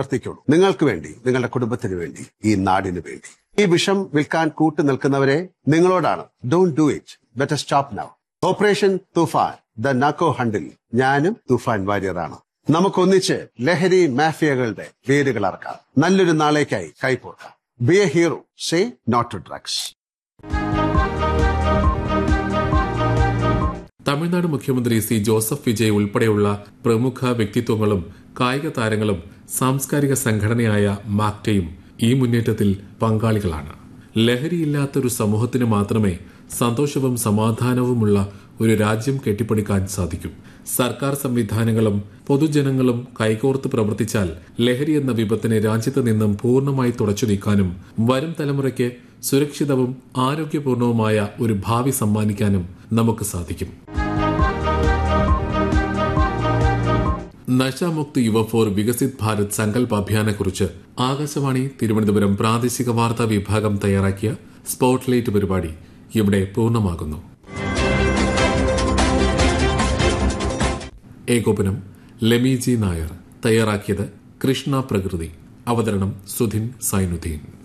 പ്രവർത്തിക്കുള്ളൂ നിങ്ങൾക്ക് വേണ്ടി നിങ്ങളുടെ കുടുംബത്തിന് വേണ്ടി ഈ നാടിന് വേണ്ടി ഈ വിഷം വിൽക്കാൻ കൂട്ടു നിൽക്കുന്നവരെ നിങ്ങളോടാണ് don't do it better stop now operation Toofan the narco ഹണ്ടിൽ ഞാനും തുഫാൻ വാര്യറാണ് നമുക്കൊന്നിച്ച് ലഹരി മാഫിയകളുടെ വേരുകൾ അറക്കാം നല്ലൊരു നാളേക്കായി കൈപോക്കാം be a hero say not to drugs Tamil Nadu മുഖ്യമന്ത്രി സി ജോസഫ് വിജയ് ഉൾപ്പെടെയുള്ള പ്രമുഖ വ്യക്തിത്വങ്ങളും കായിക താരങ്ങളും സാംസ്കാരിക സംഘടനയായ മാക്ടയും ഈ മുന്നേറ്റത്തിൽ പങ്കാളികളാണ് ലഹരിയില്ലാത്തൊരു സമൂഹത്തിന് മാത്രമേ സന്തോഷവും സമാധാനവുമുള്ള ഒരു രാജ്യം കെട്ടിപ്പടുക്കാൻ സാധിക്കും സർക്കാർ സംവിധാനങ്ങളും പൊതുജനങ്ങളും കൈകോർത്ത് പ്രവർത്തിച്ചാൽ ലഹരി എന്ന വിപത്തിനെ രാജ്യത്ത് നിന്നും പൂർണ്ണമായി തുടച്ചു നീക്കാനും വരും തലമുറയ്ക്ക് സുരക്ഷിതവും ആരോഗ്യപൂർണവുമായ ഒരു ഭാവി സമ്മാനിക്കാനും നമുക്ക് സാധിക്കും നശാമുക്ത് യുവ ഫോർ വികസിത് ഭാരത് സങ്കല്പ് അഭിയാനെക്കുറിച്ച് ആകാശവാണി തിരുവനന്തപുരം പ്രാദേശിക വാർത്താ വിഭാഗം തയ്യാറാക്കിയ സ്പോട്ട്ലൈറ്റ് പരിപാടി ഇവിടെ പൂർണ്ണമാകുന്നു ഏകോപനം ലെമി ജി നായർ തയ്യാറാക്കിയത് കൃഷ്ണ പ്രകൃതി അവതരണം സുധിൻ സൈനുദ്ദീൻ